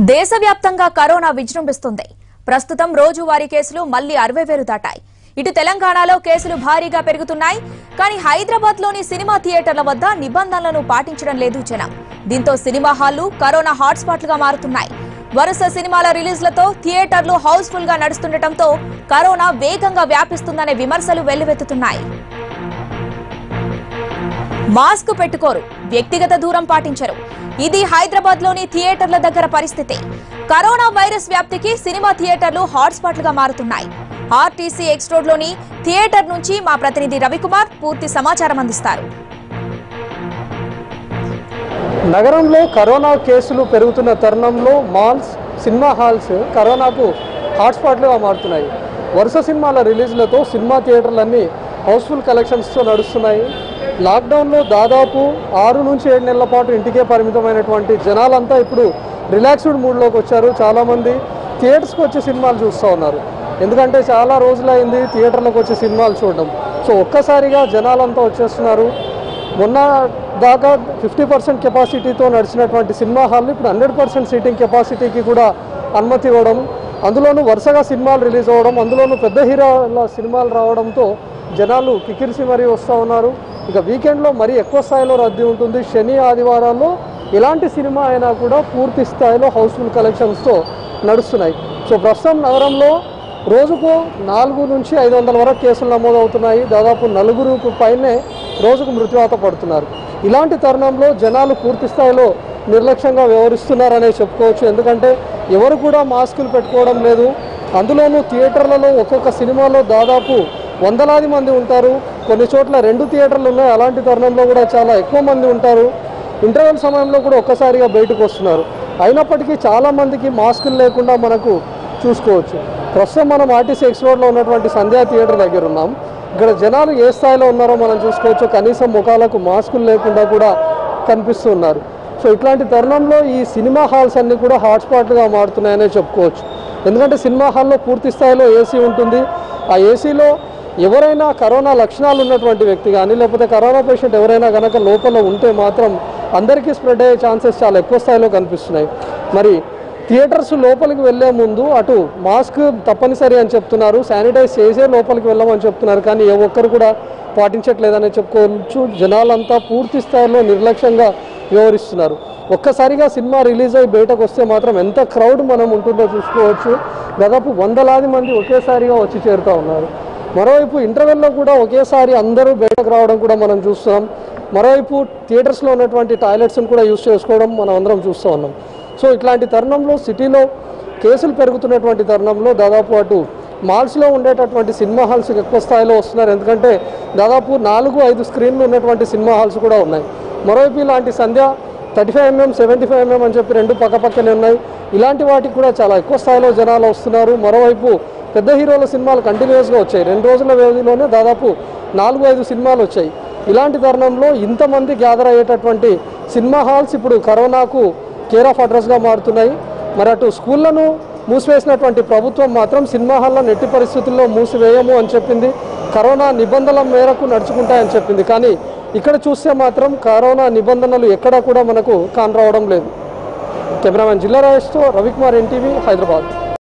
దేశవ్యాప్తంగా కరోనా విజృంభిస్తుంది ప్రస్తుతం రోజువారీ కేసులు మళ్లీ అరవై వేలు దాటాయి ఇటు తెలంగాణలో కేసులు భారీగా పెరుగుతున్నాయి కానీ హైదరాబాద్ లోని సినిమా థియేటర్ల వద్ద నిబంధనలను పాటించడం లేదు జనం దీంతో సినిమా హాళ్లు కరోనా హాట్స్పాట్లుగా మారుతున్నాయి వరుస సినిమాల రిలీజ్లతో థియేటర్లు హౌస్ఫుల్ గా నడుస్తుండటంతో కరోనా వేగంగా వ్యాపిస్తుందనే విమర్శలు వెల్లువెత్తుతున్నాయి మాస్క్ పెట్టుకోరు వ్యక్తిగత దూరం పాటించరు ఇది హైదరాబాద్ లోని థియేటర్ల దగ్గర పరిస్థితి కరోనా వైరస్ వ్యాప్తికి సినిమా థియేటర్లు హాట్స్పాట్లుగా మారుతున్నాయి ఆర్టీసీ ఎక్స్ రోడ్ లోని థియేటర్ నుంచి మా ప్రతినిధి రవికుమార్ పూర్తి సమాచారం అందిస్తారు నగరంలో కరోనా కేసులు పెరుగుతున్న తరుణంలో మాల్స్ సినిమా హాల్స్ కరోనాకు హాట్స్పాట్లుగా మారుతున్నాయి వరుస సినిమాల రిలీజ్లతో సినిమా థియేటర్లన్నీ హౌస్ఫుల్ కలెక్షన్స్తో నడుస్తున్నాయి లాక్డౌన్లో దాదాపు ఆరు నుంచి ఏడు నెలల పాటు ఇంటికే పరిమితమైనటువంటి జనాలంతా ఇప్పుడు రిలాక్స్డ్ మూడ్లోకి వచ్చారు చాలామంది థియేటర్స్కి వచ్చే సినిమాలు చూస్తూ ఉన్నారు ఎందుకంటే చాలా రోజులైంది థియేటర్లకు వచ్చే సినిమాలు చూడడం సో ఒక్కసారిగా జనాలంతా వచ్చేస్తున్నారు మొన్న దాకా ఫిఫ్టీ పర్సెంట్ కెపాసిటీతో నడిచినటువంటి సినిమా హాల్ ఇప్పుడు హండ్రెడ్ పర్సెంట్ సీటింగ్ కెపాసిటీకి కూడా అనుమతి ఇవ్వడం అందులోనూ వరుసగా సినిమాలు రిలీజ్ అవ్వడం అందులోనూ పెద్ద హీరోల సినిమాలు రావడంతో జనాలు కికిరిసి మరీ వస్తూ ఉన్నారు ఇక వీకెండ్లో మరీ ఎక్కువ స్థాయిలో రద్దీ ఉంటుంది శని ఆదివారాల్లో ఎలాంటి సినిమా అయినా కూడా పూర్తి స్థాయిలో హౌస్ఫుల్ కలెక్షన్స్తో నడుస్తున్నాయి సో ప్రస్తుతం నగరంలో రోజుకు నాలుగు నుంచి ఐదు వందల వరకు కేసులు నమోదవుతున్నాయి దాదాపు నలుగురుకు పైనే రోజుకు మృత్యువాత పడుతున్నారు ఇలాంటి తరుణంలో జనాలు పూర్తి స్థాయిలో నిర్లక్ష్యంగా వ్యవహరిస్తున్నారనే చెప్పుకోవచ్చు ఎందుకంటే ఎవరు కూడా మాస్కులు పెట్టుకోవడం లేదు అందులోనూ థియేటర్లలో ఒక్కొక్క సినిమాలో దాదాపు వందలాది మంది ఉంటారు కొన్ని చోట్ల రెండు థియేటర్లు ఉన్నాయి అలాంటి తరుణంలో కూడా చాలా ఎక్కువ మంది ఉంటారు ఇంటర్వెల్ సమయంలో కూడా ఒక్కసారిగా బయటకు వస్తున్నారు అయినప్పటికీ చాలా మందికి మాస్కులు లేకుండా మనకు చూసుకోవచ్చు ప్రస్తుతం మనం ఆర్టీసీ ఎక్స్ రోడ్లో ఉన్నటువంటి సంధ్యా థియేటర్ దగ్గర ఉన్నాం ఇక్కడ జనాలు ఏ స్థాయిలో ఉన్నారో మనం చూసుకోవచ్చు కనీసం ముఖాలకు మాస్కులు లేకుండా కూడా కనిపిస్తున్నారు సో ఇట్లాంటి తరుణంలో ఈ సినిమా హాల్స్ అన్నీ కూడా హాట్స్పాట్లుగా మారుతున్నాయనే చెప్పుకోవచ్చు ఎందుకంటే సినిమా హాల్లో పూర్తి స్థాయిలో ఏసీ ఉంటుంది ఆ ఏసీలో ఎవరైనా కరోనా లక్షణాలు ఉన్నటువంటి వ్యక్తి కానీ లేకపోతే కరోనా పేషెంట్ ఎవరైనా కనుక లోపల ఉంటే మాత్రం అందరికీ స్ప్రెడ్ అయ్యే ఛాన్సెస్ చాలా ఎక్కువ స్థాయిలో కనిపిస్తున్నాయి మరి థియేటర్స్ లోపలికి వెళ్ళే ముందు అటు మాస్క్ తప్పనిసరి అని చెప్తున్నారు శానిటైజ్ చేసే లోపలికి వెళ్ళమని చెప్తున్నారు కానీ ఏ ఒక్కరు కూడా పాటించట్లేదని చెప్పుకోవచ్చు జనాలంతా పూర్తి స్థాయిలో నిర్లక్ష్యంగా వ్యవహరిస్తున్నారు ఒక్కసారిగా సినిమా రిలీజ్ అయ్యి బయటకు వస్తే మాత్రం ఎంత క్రౌడ్ మనం ఉంటుందో చూసుకోవచ్చు దాదాపు వందలాది మంది ఒకేసారిగా వచ్చి చేరుతూ ఉన్నారు మరోవైపు ఇంటర్వెల్లో కూడా ఒకేసారి అందరూ బయటకు రావడం కూడా మనం చూస్తున్నాం మరోవైపు థియేటర్స్లో ఉన్నటువంటి టాయిలెట్స్ని కూడా యూస్ చేసుకోవడం మనం అందరం చూస్తూ ఉన్నాం సో ఇట్లాంటి తరుణంలో సిటీలో కేసులు పెరుగుతున్నటువంటి తరుణంలో దాదాపు అటు మాల్స్లో ఉండేటటువంటి సినిమా హాల్స్ ఎక్కువ స్థాయిలో వస్తున్నారు ఎందుకంటే దాదాపు నాలుగు ఐదు స్క్రీన్లు ఉన్నటువంటి సినిమా హాల్స్ కూడా ఉన్నాయి మరోవైపు ఇలాంటి Sandhya thirty five MM seventy five MM అని చెప్పి రెండు పక్క పక్కనే ఉన్నాయి ఇలాంటి వాటికి కూడా చాలా ఎక్కువ స్థాయిలో జనాలు వస్తున్నారు మరోవైపు పెద్ద హీరోల సినిమాలు కంటిన్యూస్గా వచ్చాయి రెండు రోజుల వ్యవధిలోనే దాదాపు నాలుగు ఐదు సినిమాలు వచ్చాయి ఇలాంటి తరుణంలో ఇంతమంది గ్యాదర్ అయ్యేటటువంటి సినిమా హాల్స్ ఇప్పుడు కరోనాకు కేర్ ఆఫ్ అడ్రస్గా మారుతున్నాయి మరి అటు స్కూళ్లను మూసివేసినటువంటి ప్రభుత్వం మాత్రం సినిమా హాల్లో నెట్టి పరిస్థితుల్లో మూసివేయము అని చెప్పింది కరోనా నిబంధనల మేరకు నడుచుకుంటాయని చెప్పింది కానీ ఇక్కడ చూస్తే మాత్రం కరోనా నిబంధనలు ఎక్కడా కూడా మనకు కానరావడం లేదు కెమెరామెన్ జిల్లా రాజేష్తో రవికుమార్ ఎన్టీవీ హైదరాబాద్